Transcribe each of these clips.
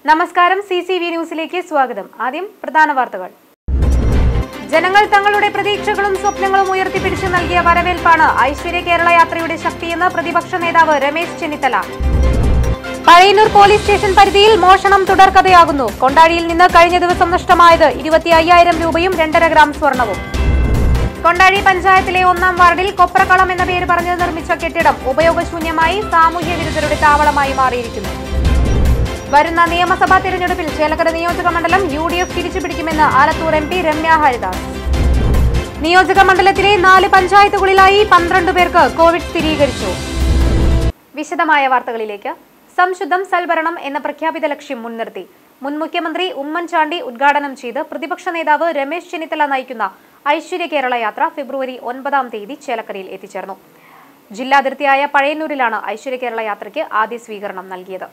നമസ്കാരം C C V ന്യൂസിലേക്ക് സ്വാഗതം ആദ്യം പ്രധാന വാർത്തകൾ ജനങ്ങൾ തങ്ങളുടെ പ്രതീക്ഷകളും സ്വപ്നങ്ങളും ഉയർത്തിപ്പിടിച്ചു നൽകിയ വരവേൽപ്പാണ് ഐശ്വര്യ കേരള യാത്രയുടെ ശക്തിയെന്ന് പ്രതിപക്ഷ നേതാവ് രമേശ് ചെന്നിത്തല പഴയന്നൂർ പോലീസ് സ്റ്റേഷൻ പരിധിയിൽ മോഷണം തുടർക്കഥയാകുന്നു കൊണ്ടാടിയിൽ നിന്ന് കഴിഞ്ഞ ദിവസം നഷ്ടമായത് ഇരുപത്തി അയ്യായിരം രൂപയും രണ്ടര ഗ്രാം സ്വർണവും കൊണ്ടാഴി പഞ്ചായത്തിലെ ഒന്നാം വാർഡിൽ കൊപ്രക്കളം എന്ന പേര് പറഞ്ഞ് നിർമ്മിച്ച കെട്ടിടം ഉപയോഗശൂന്യമായി സാമൂഹ്യ വിരുദ്ധരുടെ താവളമായി മാറിയിരിക്കുന്നു വരുന്ന നിയമസഭാ തിരഞ്ഞെടുപ്പിൽ ചേലക്കര നിയോജക മണ്ഡലം യു ഡി എഫ് തിരിച്ചുപിടിക്കുമെന്ന് ആലത്തൂർ എം പി രമ്യ ഹരിദാസ് നിയോജക മണ്ഡലത്തിലെ നാല് പഞ്ചായത്തുകളിലായി പന്ത്രണ്ട് പേർക്ക് കോവിഡ് സ്ഥിരീകരിച്ചു വിശദമായ വാർത്തകളിലേക്ക് സംശുദ്ധം സൽഭരണം എന്ന പ്രഖ്യാപിത ലക്ഷ്യം മുൻനിർത്തി മുൻ മുഖ്യമന്ത്രി ഉമ്മൻചാണ്ടി ഉദ്ഘാടനം ചെയ്ത് പ്രതിപക്ഷ നേതാവ് രമേശ് ചെന്നിത്തല നയിക്കുന്ന ഐശ്വര്യ കേരള യാത്ര ഫെബ്രുവരി ഒൻപതാം തീയതി ചേലക്കരയിൽ എത്തിച്ചേർന്നു ജില്ലാതിർത്തിയായ പഴയന്നൂരിലാണ് ഐശ്വര്യ കേരള യാത്രയ്ക്ക് ആദ്യ സ്വീകരണം നൽകിയത്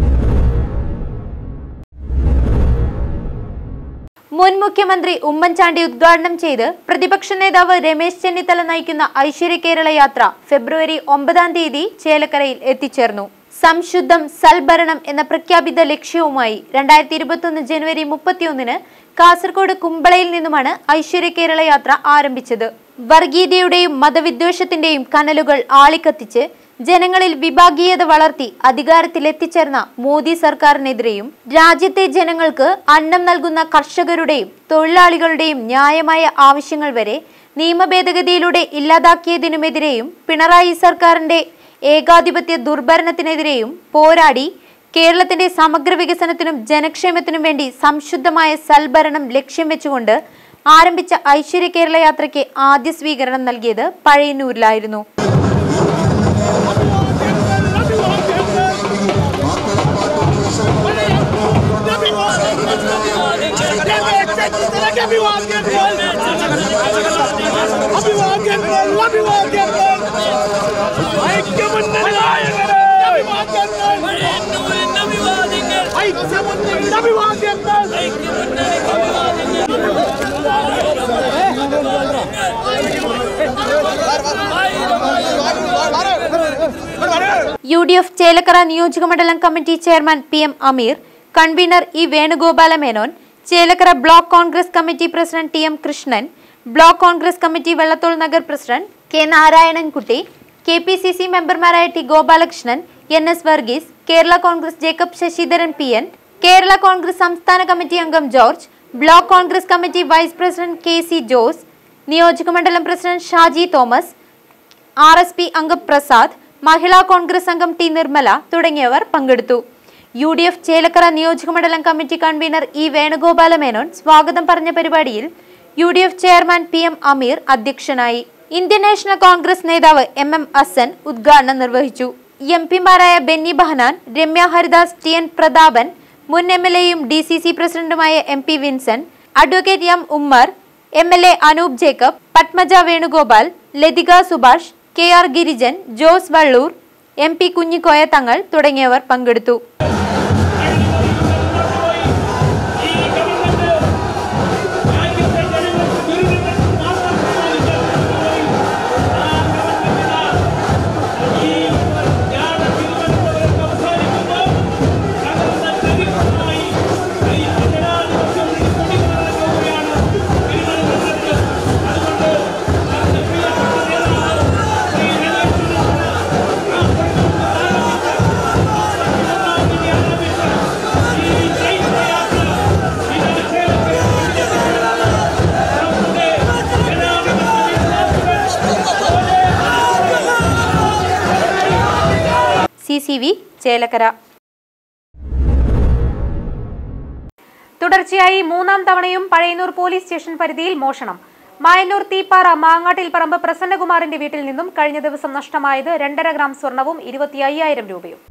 മുൻ മുഖ്യമന്ത്രി ഉമ്മൻചാണ്ടി ഉദ്ഘാടനം ചെയ്ത് പ്രതിപക്ഷ നേതാവ് രമേശ് ചെന്നിത്തല നയിക്കുന്ന ഐശ്വര്യ കേരള യാത്ര ഫെബ്രുവരി ഒമ്പതാം തീയതി ചേലക്കരയിൽ എത്തിച്ചേർന്നു സംശുദ്ധം സൽഭരണം എന്ന പ്രഖ്യാപിത ലക്ഷ്യവുമായി രണ്ടായിരത്തി ഇരുപത്തൊന്ന് ജനുവരി മുപ്പത്തിയൊന്നിന് കാസർഗോഡ് കുമ്പളയിൽ നിന്നുമാണ് ഐശ്വര്യ കേരള യാത്ര ആരംഭിച്ചത് വർഗീയതയുടെയും മതവിദ്വേഷത്തിന്റെയും കനലുകൾ ആളിക്കത്തിച്ച് ജനങ്ങളിൽ വിഭാഗീയത വളർത്തി അധികാരത്തിലെത്തിച്ചേർന്ന മോദി സർക്കാരിനെതിരെയും രാജ്യത്തെ ജനങ്ങൾക്ക് അന്നം നൽകുന്ന കർഷകരുടെയും തൊഴിലാളികളുടെയും ന്യായമായ ആവശ്യങ്ങൾ വരെ നിയമഭേദഗതിയിലൂടെ ഇല്ലാതാക്കിയതിനുമെതിരെയും പിണറായി സർക്കാരിന്റെ ഏകാധിപത്യ ദുർഭരണത്തിനെതിരെയും പോരാടി കേരളത്തിന്റെ സമഗ്ര വികസനത്തിനും ജനക്ഷേമത്തിനും വേണ്ടി സംശുദ്ധമായ സൽഭരണം ലക്ഷ്യം വെച്ചുകൊണ്ട് ആരംഭിച്ച ഐശ്വര്യ കേരള യാത്രയ്ക്ക് ആദ്യ സ്വീകരണം നൽകിയത് പഴയന്നൂരിലായിരുന്നു Everyone get well. Everyone get well. Everyone get well. ഐക്യമുന്നണി നായകരെ. Everyone get well. ഐക്യമുന്നണി everyone get well. U D F Chelakkara നിയോജകമണ്ഡലം committee chairman P M Ameer convener E Venugopala Menon Chelakkara block Congress committee president T M Krishnan block Congress committee Vallathol Nagar president K Narayanankutty K P C C മെമ്പർമാരായ T Gopalakrishnan N S Varghese Kerala Congress Jacob Sasidharan P N Kerala Congress സംസ്ഥാന committee അംഗം George block Congress committee vice president K C Jose നിയോജകമണ്ഡലം president Shaji Thomas R S P അംഗം പ്രസാദ് മഹിളാ കോൺഗ്രസ് അംഗം T Nirmala തുടങ്ങിയവർ പങ്കെടുത്തു U D F Chelakkara നിയോജകമണ്ഡലം committee convener E Venugopala Menon സ്വാഗതം പറഞ്ഞ പരിപാടിയിൽ U D F chairman P M Ameer അധ്യക്ഷനായി ഇന്ത്യൻ നാഷണൽ കോൺഗ്രസ് നേതാവ് എം എം അസൻ ഉദ്ഘാടനം നിർവഹിച്ചു എം പിമാരായ ബെന്നി ബഹനാൻ രമ്യ ഹരിദാസ് ടി എൻ പ്രതാപൻ മുൻ എം എൽ എയും ഡി സി സി പ്രസിഡന്റുമായ M P Vincent advocate M Ummer M L A Anoop Jacob Padmaja Venugopal Lathika Subhash K R Girijan Jose Vallur M P Kunhikoya Thangal തുടങ്ങിയവർ പങ്കെടുത്തു സി സി വി ചേലക്കര തുടർച്ചയായി മൂന്നാം തവണയും പഴയന്നൂർ പോലീസ് സ്റ്റേഷൻ പരിധിയിൽ മോഷണം മായന്നൂർ തീപ്പാറ മാങ്ങാട്ടിൽ പറമ്പ് പ്രസന്നകുമാറിന്റെ വീട്ടിൽ നിന്നും കഴിഞ്ഞ ദിവസം നഷ്ടമായത് രണ്ടര ഗ്രാം സ്വർണവും ഇരുപത്തി അയ്യായിരം രൂപയും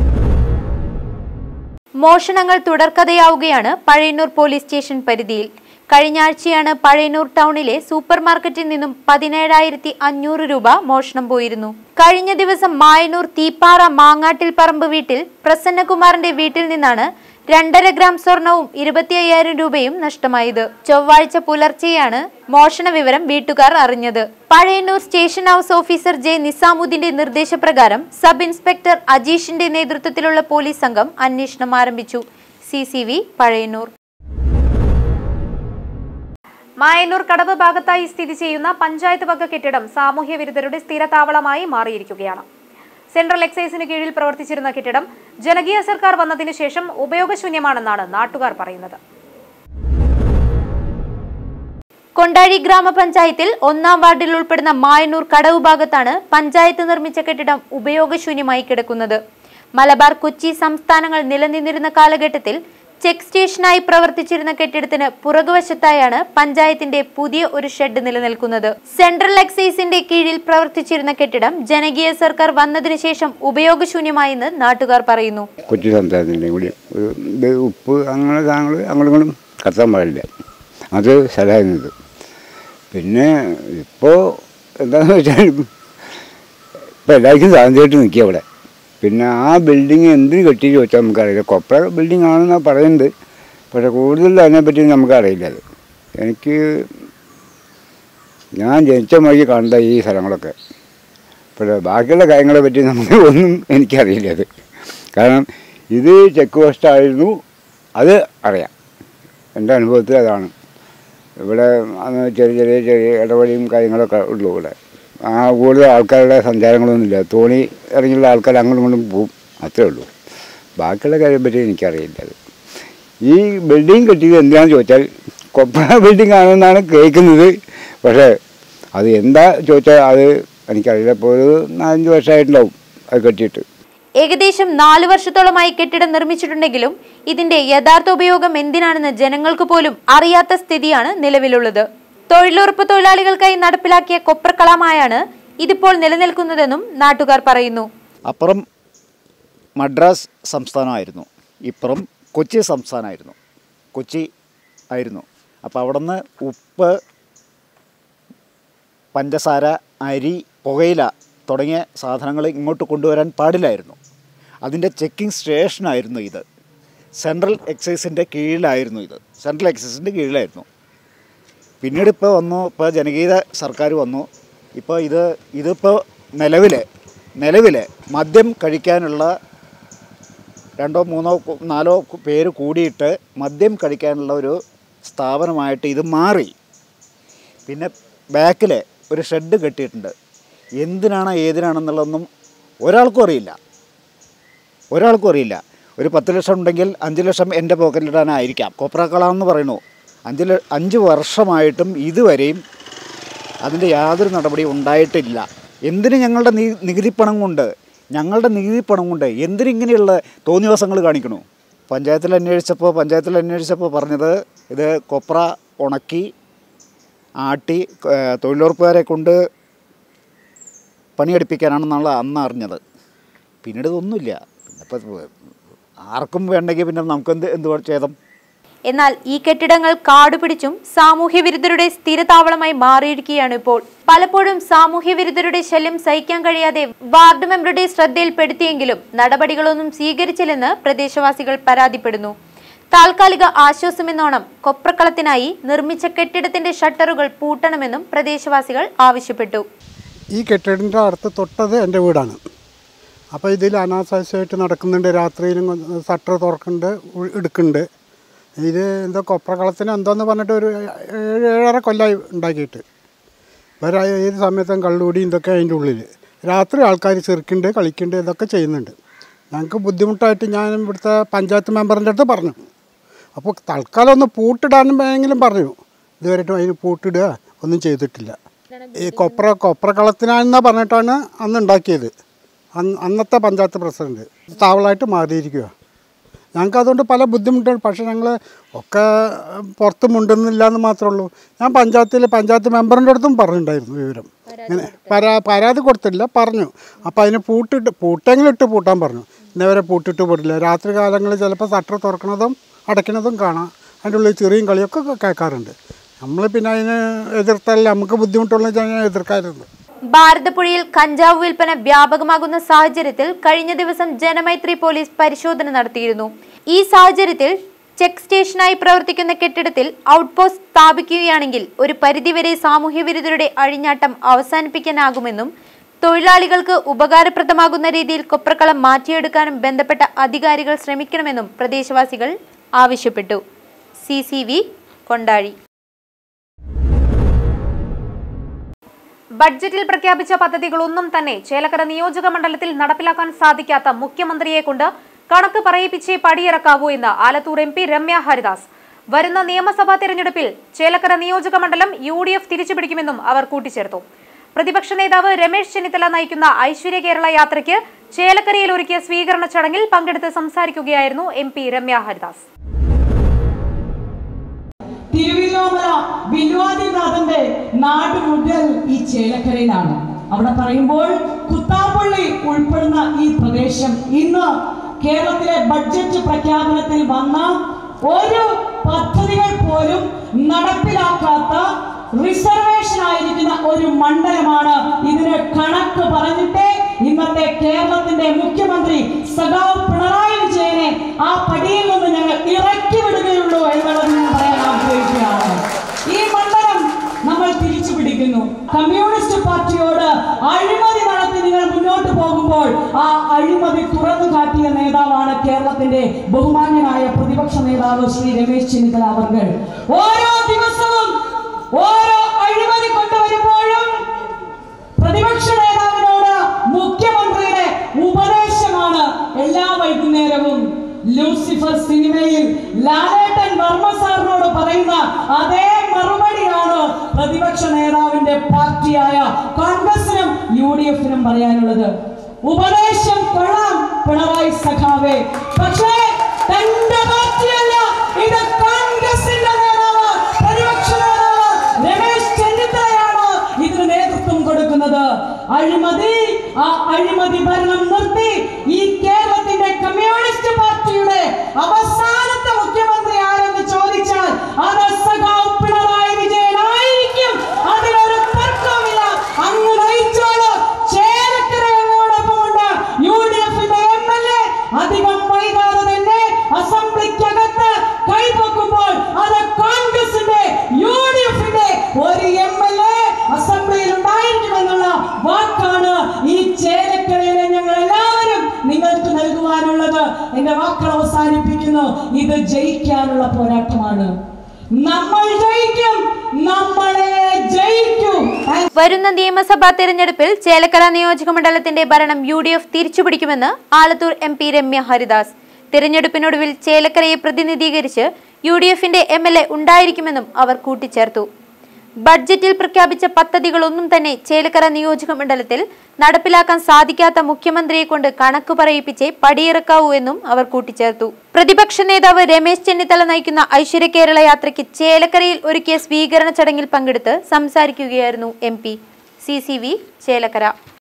മോഷണങ്ങൾ തുടർക്കഥയാവുകയാണ് പഴയന്നൂർ പോലീസ് സ്റ്റേഷൻ പരിധിയിൽ കഴിഞ്ഞ ആഴ്ചയാണ് പഴയന്നൂർ ടൗണിലെ സൂപ്പർ മാർക്കറ്റിൽ നിന്നും പതിനേഴായിരത്തി അഞ്ഞൂറ് രൂപ മോഷണം പോയിരുന്നു കഴിഞ്ഞ ദിവസം മായന്നൂർ തീപ്പാറ മാങ്ങാട്ടിൽ പറമ്പ് വീട്ടിൽ പ്രസന്നകുമാറിന്റെ വീട്ടിൽ നിന്നാണ് രണ്ടര ഗ്രാം സ്വർണവും ഇരുപത്തി അയ്യായിരം രൂപയും നഷ്ടമായത് ചൊവ്വാഴ്ച പുലർച്ചെയാണ് മോഷണ വിവരം വീട്ടുകാർ അറിഞ്ഞത് Pazhayannur station house officer J നിസാമുദ്ദീന്റെ നിർദ്ദേശപ്രകാരം സബ് ഇൻസ്പെക്ടർ അജീഷിന്റെ നേതൃത്വത്തിലുള്ള പോലീസ് സംഘം അന്വേഷണം ആരംഭിച്ചു C C V Pazhayannur Mayannur Kadavu ഭാഗത്തായി സ്ഥിതി ചെയ്യുന്ന പഞ്ചായത്ത് വക കെട്ടിടം സാമൂഹ്യ വിരുദ്ധരുടെ സ്ഥിരതാവളമായി മാറിയിരിക്കുകയാണ് സെൻട്രൽ എക്സൈസിന് കീഴിൽ പ്രവർത്തിച്ചിരുന്ന കെട്ടിടം ജനകീയ സർക്കാർ വന്നതിനു ശേഷം ഉപയോഗശൂന്യമാണെന്നാണ് നാട്ടുകാർ പറയുന്നത് കൊണ്ടാഴി ഗ്രാമപഞ്ചായത്തിൽ ഒന്നാം വാർഡിൽ ഉൾപ്പെടുന്ന മായന്നൂർ കടവ് ഭാഗത്താണ് പഞ്ചായത്ത് നിർമ്മിച്ച കെട്ടിടം ഉപയോഗശൂന്യമായി കിടക്കുന്നത് മലബാർ കൊച്ചി സംസ്ഥാനങ്ങൾ നിലനിന്നിരുന്ന കാലഘട്ടത്തിൽ ചെക്ക് സ്റ്റേഷനായി പ്രവർത്തിച്ചിരുന്ന കെട്ടിടത്തിന് പുറകുവശത്തായാണ് പഞ്ചായത്തിന്റെ പുതിയ ഒരു ഷെഡ് നിലനിൽക്കുന്നത് സെൻട്രൽ എക്സൈസിന്റെ കീഴിൽ പ്രവർത്തിച്ചിരുന്ന കെട്ടിടം ജനകീയ സർക്കാർ വന്നതിനു ശേഷം ഉപയോഗശൂന്യമായെന്ന് നാട്ടുകാർ പറയുന്നു കൊച്ചി സംസ്ഥാനത്തിൻ്റെ കൂടി ഒരു ഇത് ഉപ്പ് അങ്ങനെ സാധനങ്ങൾ അങ്ങോട്ടും ഇങ്ങോട്ടും കടത്താൻ പാടില്ല അത് സ്ഥലമായിരുന്നത് പിന്നെ ഇപ്പോൾ എന്താണെന്ന് വെച്ചാൽ ഇപ്പോൾ എല്ലാവർക്കും സ്വാതന്ത്ര്യമായിട്ട് നിൽക്കുക അവിടെ പിന്നെ ആ ബിൽഡിങ് എന്തിന് കെട്ടി ചോദിച്ചാൽ നമുക്കറിയില്ല കൊപ്ര ബിൽഡിംഗ് ആണെന്നാണ് പറയുന്നത് പക്ഷേ കൂടുതൽ അതിനെപ്പറ്റി നമുക്കറിയില്ല അത് എനിക്ക് ഞാൻ ജനിച്ച മഴയ്ക്ക് കണ്ട ഈ സ്ഥലങ്ങളൊക്കെ പക്ഷേ ബാക്കിയുള്ള കാര്യങ്ങളെ പറ്റി നമുക്ക് ഒന്നും എനിക്കറിയില്ല അത് കാരണം ഇത് ചെക്ക് പോസ്റ്റ് ആയിരുന്നു അത് അറിയാം എൻ്റെ അനുഭവത്തിൽ അതാണ് ഇവിടെ അന്ന് ചെറിയ ചെറിയ ചെറിയ ഇടവഴിയും കാര്യങ്ങളൊക്കെ ഉള്ളൂ ഇവിടെ ആ കൂടുതൽ ആൾക്കാരുടെ സഞ്ചാരങ്ങളൊന്നുമില്ല തോണി ഇറങ്ങിയുള്ള ആൾക്കാർ അങ്ങോട്ടും ഇങ്ങോട്ടും പോവും അത്രേ ഉള്ളൂ ബാക്കിയുള്ള കാര്യം പറ്റി എനിക്കറിയില്ല അത് ഈ ബിൽഡിംഗ് കെട്ടിയത് എന്തിനാണെന്ന് ചോദിച്ചാൽ കൊപ്ര ബിൽഡിംഗ് ആണെന്നാണ് കേൾക്കുന്നത് പക്ഷേ അത് എന്താ ചോദിച്ചാൽ അത് എനിക്കറിയില്ല ഇപ്പോൾ ഒരു നാലഞ്ച് വർഷമായിട്ടുണ്ടാവും അത് കെട്ടിയിട്ട് ഏകദേശം നാല് വർഷത്തോളമായി കെട്ടിടം നിർമ്മിച്ചിട്ടുണ്ടെങ്കിലും ഇതിന്റെ യഥാർത്ഥ ഉപയോഗം എന്തിനാണെന്ന് ജനങ്ങൾക്ക് പോലും അറിയാത്ത സ്ഥിതിയാണ് നിലവിലുള്ളത് തൊഴിലുറപ്പ് തൊഴിലാളികൾക്കായി നടപ്പിലാക്കിയ കൊപ്രക്കളമായാണ് ഇതിപ്പോൾ നിലനിൽക്കുന്നതെന്നും നാട്ടുകാർ പറയുന്നു അപ്പുറം മദ്രാസ് സംസ്ഥാനമായിരുന്നു ഇപ്പുറം കൊച്ചി സംസ്ഥാനമായിരുന്നു കൊച്ചി ആയിരുന്നു അപ്പോൾ അവിടെ നിന്ന് ഉപ്പ് പഞ്ചസാര അരി പുകയില തുടങ്ങിയ സാധനങ്ങൾ ഇങ്ങോട്ട് കൊണ്ടുവരാൻ പാടില്ലായിരുന്നു അതിൻ്റെ ചെക്കിംഗ് സ്റ്റേഷനായിരുന്നു ഇത് സെൻട്രൽ എക്സൈസിൻ്റെ കീഴിലായിരുന്നു ഇത് സെൻട്രൽ എക്സൈസിൻ്റെ കീഴിലായിരുന്നു പിന്നീട് ഇപ്പോൾ വന്നു ഇപ്പോൾ ജനകീയ സർക്കാർ വന്നു ഇപ്പോൾ ഇത് ഇതിപ്പോൾ നിലവിൽ നിലവിൽ മദ്യം കഴിക്കാനുള്ള രണ്ടോ മൂന്നോ കു- നാലോ കു- പേര് കൂടിയിട്ട് മദ്യം കഴിക്കാനുള്ള ഒരു സ്ഥാപനമായിട്ട് ഇത് മാറി പിന്നെ ബാക്കിൽ ഒരു ഷെഡ് കെട്ടിയിട്ടുണ്ട് എന്തിനാണ് ഏതിനാണെന്നുള്ളതൊന്നും ഒരാൾക്കും അറിയില്ല ഒരാൾക്കും അറിയില്ല ഒരു പത്ത് ലക്ഷം ഉണ്ടെങ്കിൽ അഞ്ച് ലക്ഷം എൻ്റെ പോക്കറ്റിലിടാനായിരിക്കാം കൊപ്രക്കള എന്ന് പറയുന്നു അഞ്ച് ല അഞ്ച് വർഷമായിട്ടും ഇതുവരെയും അതിൻ്റെ യാതൊരു നടപടിയും ഉണ്ടായിട്ടില്ല എന്തിന് ഞങ്ങളുടെ നി നികുതി പണം കൊണ്ട് ഞങ്ങളുടെ നികുതി പണം കൊണ്ട് എന്തിനിങ്ങനെയുള്ള തോന്നിവാസങ്ങൾ കാണിക്കണു പഞ്ചായത്തിൽ അന്വേഷിച്ചപ്പോൾ പഞ്ചായത്തിൽ അന്വേഷിച്ചപ്പോൾ പറഞ്ഞത് ഇത് കൊപ്ര ഉണക്കി ആട്ടി ഏഹ്, തൊഴിലുറപ്പുകാരെ കൊണ്ട് പണിയെടുപ്പിക്കാനാണെന്നുള്ള അന്ന് അറിഞ്ഞത് പിന്നീട് ഇതൊന്നുമില്ല പിന്നെ ഇപ്പം ആർക്കും വേണ്ടെങ്കിൽ പിന്നെ നമുക്കെന്ത് എന്ത് ഛേദം എന്നാൽ ഈ കെട്ടിടങ്ങൾ കാടുപിടിച്ചും സാമൂഹ്യ വിരുദ്ധരുടെ സ്ഥിരതാവളമായി മാറിയിരിക്കുകയാണ് ഇപ്പോൾ പലപ്പോഴും സാമൂഹ്യ വിരുദ്ധരുടെ ശല്യം സഹിക്കാൻ കഴിയാതെ വാർഡ് മെമ്പറുടെ ശ്രദ്ധയിൽപ്പെടുത്തിയെങ്കിലും നടപടികളൊന്നും സ്വീകരിച്ചില്ലെന്ന് പ്രദേശവാസികൾ പരാതിപ്പെടുന്നു താൽക്കാലിക ആശ്വാസമെന്നോണം കൊപ്രക്കളത്തിനായി നിർമ്മിച്ച കെട്ടിടത്തിന്റെ ഷട്ടറുകൾ പൂട്ടണമെന്നും പ്രദേശവാസികൾ ആവശ്യപ്പെട്ടു ഈ കെട്ടിടത്തിൻ്റെ അടുത്ത് തൊട്ടത് എൻ്റെ വീടാണ് അപ്പോൾ ഇതിൽ അനാശാസ്യമായിട്ട് നടക്കുന്നുണ്ട് രാത്രിയിലും ഷട്ടർ തുറക്കുന്നുണ്ട് ഉ- എടുക്കുന്നുണ്ട് ഇത് എന്തോ കൊപ്രകളത്തിന് എന്തോന്ന് പറഞ്ഞിട്ട് ഒരു ഏഴ് ഏഴര കൊല്ലമായി ഉണ്ടാക്കിയിട്ട് വേറെ ഏത് സമയത്തും കള്ളുകൂടി ഇതൊക്കെ അതിൻ്റെ ഉള്ളിൽ രാത്രി ആൾക്കാർ ചെറുക്കുന്നുണ്ട് കളിക്കുന്നുണ്ട് ഇതൊക്കെ ചെയ്യുന്നുണ്ട് ഞങ്ങൾക്ക് ബുദ്ധിമുട്ടായിട്ട് ഞാൻ ഇവിടുത്തെ പഞ്ചായത്ത് മെമ്പറിൻ്റെ അടുത്ത് പറഞ്ഞു അപ്പോൾ തൽക്കാലം ഒന്ന് പൂട്ടിടാനും എങ്കിലും പറഞ്ഞു ഇതുവരെയായിട്ടും അതിന് പൂട്ടിടുക ഒന്നും ചെയ്തിട്ടില്ല ഈ കൊപ്ര കൊപ്രകളത്തിനാണെന്നാ പറഞ്ഞിട്ടാണ് അന്ന് ഉണ്ടാക്കിയത് അന്ന് അന്നത്തെ പഞ്ചായത്ത് പ്രസിഡന്റ് താവളമായിട്ട് മാറിയിരിക്കുക ഞങ്ങൾക്ക് അതുകൊണ്ട് പല ബുദ്ധിമുട്ടുണ്ട് പക്ഷേ ഞങ്ങൾ ഒക്കെ പുറത്ത് മുണ്ടുന്നില്ല എന്ന് മാത്രമേ ഉള്ളൂ ഞാൻ പഞ്ചായത്തിൽ പഞ്ചായത്ത് മെമ്പറിൻ്റെ അടുത്തും പറഞ്ഞിട്ടുണ്ടായിരുന്നു വിവരം ഇങ്ങനെ പരാ പരാതി കൊടുത്തില്ല പറഞ്ഞു അപ്പോൾ അതിന് പൂട്ടിട്ട് പൂട്ടെങ്കിലും ഇട്ട് പൂട്ടാൻ പറഞ്ഞു ഇന്നേവരെ പൂട്ടിട്ട് പോയിട്ടില്ല രാത്രി കാലങ്ങളിൽ ചിലപ്പോൾ ഷട്ടർ തുറക്കണതും അടയ്ക്കണതും കാണാം അതിൻ്റെ ഉള്ളിൽ ചെറിയും കളിയൊക്കെ കേൾക്കാറുണ്ട് നമ്മൾ പിന്നെ അതിന് എതിർത്തല്ല നമുക്ക് ബുദ്ധിമുട്ടുള്ള ഞാൻ എതിർക്കാറുണ്ട് ഭാരതപ്പുഴയിൽ കഞ്ചാവ് വിൽപ്പന വ്യാപകമാകുന്ന സാഹചര്യത്തിൽ കഴിഞ്ഞ ദിവസം ജനമൈത്രി പോലീസ് പരിശോധന നടത്തിയിരുന്നു ഈ സാഹചര്യത്തിൽ ചെക്ക് സ്റ്റേഷനായി പ്രവർത്തിക്കുന്ന കെട്ടിടത്തിൽ ഔട്ട് പോസ്റ്റ് സ്ഥാപിക്കുകയാണെങ്കിൽ ഒരു പരിധിവരെ സാമൂഹ്യ വിരുദ്ധരുടെ അഴിഞ്ഞാട്ടം അവസാനിപ്പിക്കാനാകുമെന്നും തൊഴിലാളികൾക്ക് ഉപകാരപ്രദമാകുന്ന രീതിയിൽ കൊപ്രക്കളം മാറ്റിയെടുക്കാനും ബന്ധപ്പെട്ട അധികാരികൾ ശ്രമിക്കണമെന്നും പ്രദേശവാസികൾ ആവശ്യപ്പെട്ടു സി സി വി കൊണ്ടാഴി ബഡ്ജറ്റിൽ പ്രഖ്യാപിച്ച പദ്ധതികളൊന്നും തന്നെ ചേലക്കര നിയോജക മണ്ഡലത്തിൽ നടപ്പിലാക്കാൻ സാധിക്കാത്ത മുഖ്യമന്ത്രിയെ കൊണ്ട് കണക്ക് പറയിപ്പിച്ചേ പടിയിറക്കാവൂ എന്ന് ആലത്തൂർ എം പി രമ്യ ഹരിദാസ് വരുന്ന നിയമസഭാ തെരഞ്ഞെടുപ്പിൽ ചേലക്കര നിയോജക മണ്ഡലം യു ഡി എഫ് തിരിച്ചുപിടിക്കുമെന്നും അവർ കൂട്ടിച്ചേർത്തു പ്രതിപക്ഷ നേതാവ് രമേശ് ചെന്നിത്തല നയിക്കുന്ന ഐശ്വര്യ കേരള യാത്രയ്ക്ക് ചേലക്കരയിൽ ഒരുക്കിയ സ്വീകരണ ചടങ്ങിൽ പങ്കെടുത്ത് സംസാരിക്കുകയായിരുന്നു എം പി രമ്യ ഹരിദാസ് തിരുവില്ലോമല വില്വാദിനാഥന്റെ നാട് മുതൽ ഈ ചേലക്കരയിലാണ് അവിടെ പറയുമ്പോൾ കുത്താമ്പള്ളി ഉൾപ്പെടുന്ന ഈ പ്രദേശം ഇന്ന് കേരളത്തിലെ ബഡ്ജറ്റ് പ്രഖ്യാപനത്തിൽ വന്ന ഒരു പദ്ധതികൾ പോലും നടപ്പിലാക്കാത്ത റിസർവേഷൻ ആയിരിക്കുന്ന ഒരു മണ്ഡലമാണ് ഇതിന് കണക്ക് പറഞ്ഞിട്ട് ഇന്നത്തെ കേരളത്തിന്റെ മുഖ്യമന്ത്രി സഖാവ് പിണറായി വിജയനെ ആ പടിയിൽ നിന്ന് ഞങ്ങൾ ഇറക്കി വിടുകയുള്ളൂ എന്നുള്ളത് ഞാൻ പറയാൻ ആഗ്രഹിക്കുകയാണ് ഈ മണ്ഡലം നമ്മൾ തിരിച്ചു പിടിക്കുന്നു കമ്മ്യൂണിസ്റ്റ് പാർട്ടിയോട് അഴിമതി നടത്തി നിങ്ങൾ മുന്നോട്ട് പോകുമ്പോൾ ആ അഴിമതി തുറന്നു കാട്ടിയ നേതാവാണ് കേരളത്തിന്റെ ബഹുമാന്യനായ പ്രതിപക്ഷ നേതാവ് ശ്രീ രമേശ് ചെന്നിത്തല അവർ ഓരോ ദിവസവും ഓരോ അഴിമതി കൊണ്ടുവരുമ്പോഴും പ്രതിപക്ഷ നേതാവിനോട് മുഖ്യമന്ത്രിയുടെ ഉപദേശമാണ് എല്ലാ വൈകുന്നേരവും ലൂസിഫർ സിനിമയിൽ ലാലേട്ടൻ വർമ്മ സാറിനോട് പറയുന്ന അതേ മറുപടിയാണ് പ്രതിപക്ഷ നേതാവിന്റെ പാർട്ടിയായ കോൺഗ്രസിനും യു ഡി എഫിനും പറയാനുള്ളത് ഉപദേശം കൊള്ളാം പിണറായി സഖാവേ പക്ഷേ തന്റെ പാർട്ടിയല്ല ഇത് കോൺഗ്രസിന്റെ നേതാവ് പ്രതിപക്ഷ നേതാവ് രമേശ് ചെന്നിത്തലയാണ് ഇതിന് നേതൃത്വം കൊടുക്കുന്നത് അഴിമതി ആ അഴിമതി ഭരണം നിർത്തി ഈ കേരളത്തിന്റെ കമ്മ്യൂണിസ്റ്റ് പാർട്ടിയുടെ അവസാനത്തെ മുഖ്യമന്ത്രി ആരെന്ന് ചോദിച്ചാൽ അത് സഖാവ് പിണറായി വിജയനായിരിക്കും അതിലൊരു തർക്കമില്ല അങ്ങ് നയിച്ചോളൂ ചേലക്കര എന്നോടൊപ്പമുണ്ട് യു ഡി എഫിന്റെ എം എൽ എ അധികം വൈകാതെ തന്നെ അസംബ്ലിക്കകത്ത് കൈപ്പൊക്കുമ്പോൾ അത് കോൺഗ്രസിന്റെ യു ഡി എഫിന്റെ ഒരു എം എൽ എ അസംബ്ലിയിൽ ഉണ്ടായിരിക്കുമെന്നുള്ള വാക്കാണ് ഈ ചേലക്കരയിലെ ഞങ്ങൾ എല്ലാവരും നിങ്ങൾക്ക് നൽകുവാനുള്ളത് എന്റെ വാക്കുകൾ അവസാനിപ്പിക്കുന്നു ഇത് ജയിക്കാനുള്ള പോരാട്ടമാണ് നമ്മൾ ജയിക്കും നമ്മളെ ജയിക്കും വരുന്ന നിയമസഭാ തെരഞ്ഞെടുപ്പിൽ ചേലക്കര നിയോജക മണ്ഡലത്തിന്റെ ഭരണം യു ഡി എഫ് തിരിച്ചുപിടിക്കുമെന്ന് ആലത്തൂർ എം പി രമ്യ ഹരിദാസ് തിരഞ്ഞെടുപ്പിനൊടുവിൽ ചേലക്കരയെ പ്രതിനിധീകരിച്ച് യു ഡി എഫിന്റെ എം എൽ എ ഉണ്ടായിരിക്കുമെന്നും അവർ കൂട്ടിച്ചേർത്തു ബഡ്ജറ്റിൽ പ്രഖ്യാപിച്ച പദ്ധതികളൊന്നും തന്നെ ചേലക്കര നിയോജക മണ്ഡലത്തിൽ നടപ്പിലാക്കാൻ സാധിക്കാത്ത മുഖ്യമന്ത്രിയെ കൊണ്ട് കണക്ക് പറയിപ്പിച്ചേ പടിയിറക്കാവൂ എന്നും അവർ കൂട്ടിച്ചേർത്തു പ്രതിപക്ഷ നേതാവ് രമേശ് ചെന്നിത്തല നയിക്കുന്ന ഐശ്വര്യ കേരള യാത്രയ്ക്ക് ചേലക്കരയിൽ ഒരുക്കിയ സ്വീകരണ ചടങ്ങിൽ പങ്കെടുത്ത് സംസാരിക്കുകയായിരുന്നു M P C C V Chelakkara